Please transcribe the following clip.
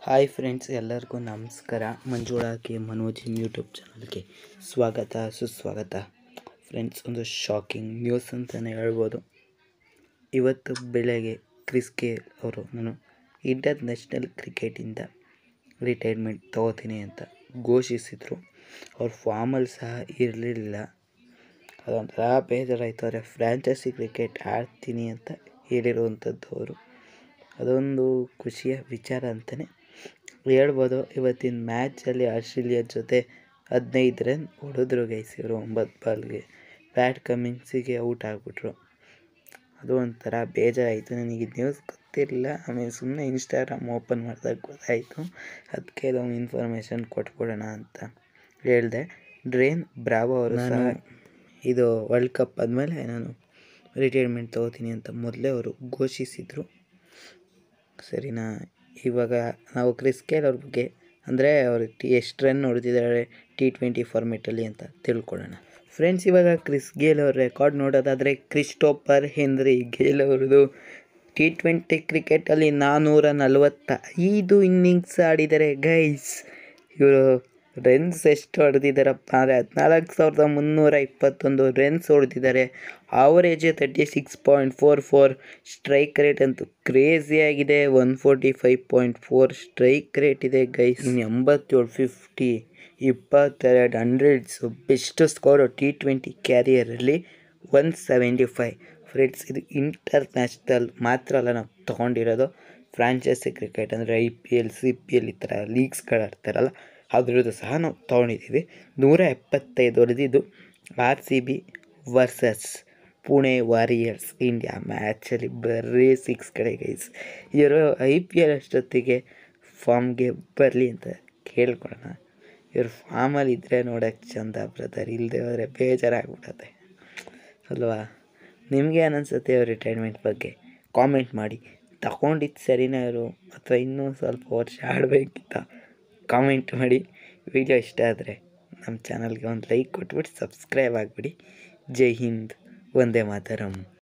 hi friends ಎಲ್ಲರಿಗೂ ನಮಸ್ಕಾರ Manjula K Manoj YouTube ಚಾನಲ್ಗೆ ಸ್ವಾಗತ ಸುಸ್ವಾಗತ ಫ್ರೆಂಡ್ಸ್ ಒಂದು ಶಾಕಿಂಗ್ ನ್ಯೂಸ್ ಅಂತಲೇ ಹೇಳ್ಬೋದು ಇವತ್ತು ಬೆಳಗ್ಗೆ ಕ್ರಿಸ್ ಗೇಲ್ ಅವರು ನಾನು ಇಂಟರ್ನ್ಯಾಷನಲ್ ಕ್ರಿಕೆಟಿಂದ ರಿಟೈರ್ಮೆಂಟ್ ತಗೋತೀನಿ ಅಂತ ಘೋಷಿಸಿದರು ಅವ್ರ ಫಾರ್ಮಲ್ಲಿ ಸಹ ಇರಲಿಲ್ಲ ಅದೊಂಥರ ಬೇಜಾರಾಯಿತು ಆದರೆ ಫ್ರ್ಯಾಂಚೈಸಿ ಕ್ರಿಕೆಟ್ ಆಡ್ತೀನಿ ಅಂತ ಹೇಳಿರುವಂಥದ್ದು ಅವರು ಅದೊಂದು ಖುಷಿಯ ವಿಚಾರ ಅಂತಲೇ ಹೇಳ್ಬೋದು ಇವತ್ತಿನ ಮ್ಯಾಚಲ್ಲಿ ಆಸ್ಟ್ರೇಲಿಯಾ ಜೊತೆ ಹದಿನೈದು ರನ್ ಹೊಡೆದ್ರು ಗೈಸ್ ಇವರು ಒಂಬತ್ತು ಬಾಲ್ಗೆ ಪ್ಯಾಟ್ ಕಮಿನ್ಸಿಗೆ ಔಟ್ ಆಗಿಬಿಟ್ರು ಅದು ಒಂಥರ ಬೇಜಾರಾಯಿತು ನನಗೆ ನ್ಯೂಸ್ ಗೊತ್ತಿರಲಿಲ್ಲ ಆಮೇಲೆ ಸುಮ್ಮನೆ ಇನ್ಸ್ಟಾಗ್ರಾಮ್ ಓಪನ್ ಮಾಡಿದಾಗ ಗೊತ್ತಾಯಿತು ಅದಕ್ಕೆ ಇದೊಂದು ಇನ್ಫಾರ್ಮೇಷನ್ ಕೊಟ್ಬಿಡೋಣ ಅಂತ ಹೇಳಿದೆ ಡ್ರೇನ್ ಬ್ರಾವೋ ಅವರು ಸಹ ಇದು ವರ್ಲ್ಡ್ ಕಪ್ ಆದಮೇಲೆ ನಾನು ರಿಟೈರ್ಮೆಂಟ್ ತೊಗೋತೀನಿ ಅಂತ ಮೊದಲೇ ಅವರು ಘೋಷಿಸಿದರು ಸರಿನಾ ಇವಾಗ ನಾವು ಕ್ರಿಸ್ ಗೇಲ್ ಅವ್ರ ಬಗ್ಗೆ ಅಂದರೆ ಅವರು ಟಿ ಎಷ್ಟು ರನ್ ಹೊಡೆದಿದ್ದಾರೆ ಟಿ ಟ್ವೆಂಟಿ ಫಾರ್ಮೆಟಲ್ಲಿ ಅಂತ ತಿಳ್ಕೊಳ್ಳೋಣ ಫ್ರೆಂಡ್ಸ್ ಇವಾಗ ಕ್ರಿಸ್ ಗೇಲ್ ಅವ್ರ ರೆಕಾರ್ಡ್ ನೋಡೋದಾದರೆ ಕ್ರಿಸ್ಟೋಫರ್ ಹೆನ್ರಿ ಗೇಲ್ ಅವ್ರದ್ದು ಟಿ ಟ್ವೆಂಟಿ ಕ್ರಿಕೆಟಲ್ಲಿ ನಾನ್ನೂರ ನಲವತ್ತ ಐದು ಇನ್ನಿಂಗ್ಸ್ ಆಡಿದ್ದಾರೆ ಗೈಸ್ ಇವರು ರನ್ಸ್ ಎಷ್ಟು ಹೊಡೆದಿದ್ದಾರಪ್ಪ ಅಂದರೆ ಹದಿನಾಲ್ಕು ಸಾವಿರದ ಮುನ್ನೂರ ಇಪ್ಪತ್ತೊಂದು ರನ್ಸ್ ಹೊಡೆದಿದ್ದಾರೆ average thirty six point four four strike rate ಅಂತೂ ಕ್ರೇಜಿಯಾಗಿದೆ one forty five point four strike rate ಇದೆ ಗೈಸ್ ಎಂಬತ್ತೇಳು ಫಿಫ್ಟಿ ಇಪ್ಪತ್ತೆರಡು hundreds best score T twenty ಕ್ಯಾರಿಯರಲ್ಲಿ ಒನ್ ಸೆವೆಂಟಿ ಫೈವ್ ಫ್ರೆಂಡ್ಸ್ ಇದು ಇಂಟರ್ನ್ಯಾಷನಲ್ ಮಾತ್ರ ಅಲ್ಲ ನಾವು ತೊಗೊಂಡಿರೋದು ಫ್ರಾಂಚೈಸಿ ಕ್ರಿಕೆಟ್ ಅಂದರೆ I P L C P L ಈ ಥರ ಲೀಗ್ಸ್ಗಳು ಆಡ್ತಾರಲ್ಲ ಅದ್ರದ್ದು ಸಹ ನಾವು ತೊಗೊಂಡಿದ್ದೀವಿ ನೂರ ಎಪ್ಪತ್ತೈದು ಹೊಡೆದಿದ್ದು R C B versus Pune warriors India ಮ್ಯಾಚಲ್ಲಿ ಬರೀ ಸಿಕ್ಸ್ ಕಡೆ ಗೈಸ್ ಇವರು ಐ ಪಿ ಎಲ್ ಅಷ್ಟೊತ್ತಿಗೆ ಫಾರ್ಮ್ಗೆ ಬರಲಿ ಅಂತ ಕೇಳ್ಕೊಳ್ಳೋಣ ಇವ್ರು ಫಾರ್ಮಲ್ಲಿ ಇದ್ದರೆ ನೋಡೋಕ್ಕೆ ಚಂದ ಬ್ರದರ್ ಇಲ್ಲದೆ ಹೋದರೆ ಬೇಜಾರಾಗ್ಬಿಡತ್ತೆ ಅಲ್ವಾ ನಿಮಗೆ ಏನನ್ಸುತ್ತೆ ಅವ್ರ ರಿಟೈರ್ಮೆಂಟ್ ಬಗ್ಗೆ ಕಾಮೆಂಟ್ ಮಾಡಿ ತಗೊಂಡಿದ್ದು ಸರಿನಾ ಇವರು ಅಥವಾ ಇನ್ನೂ ಸ್ವಲ್ಪ ವರ್ಷ ಆಡಬೇಕಿತ್ತ ಕಾಮೆಂಟ್ ಮಾಡಿ ವಿಡಿಯೋ ಇಷ್ಟ ಆದರೆ ನಮ್ಮ ಚಾನಲ್ಗೆ ಒಂದು ಲೈಕ್ ಕೊಟ್ಬಿಟ್ಟು ಸಬ್ಸ್ಕ್ರೈಬ್ ಆಗಿಬಿಡಿ ಜೈ ಹಿಂದ್ ವಂದೇ ಮಾತರಂ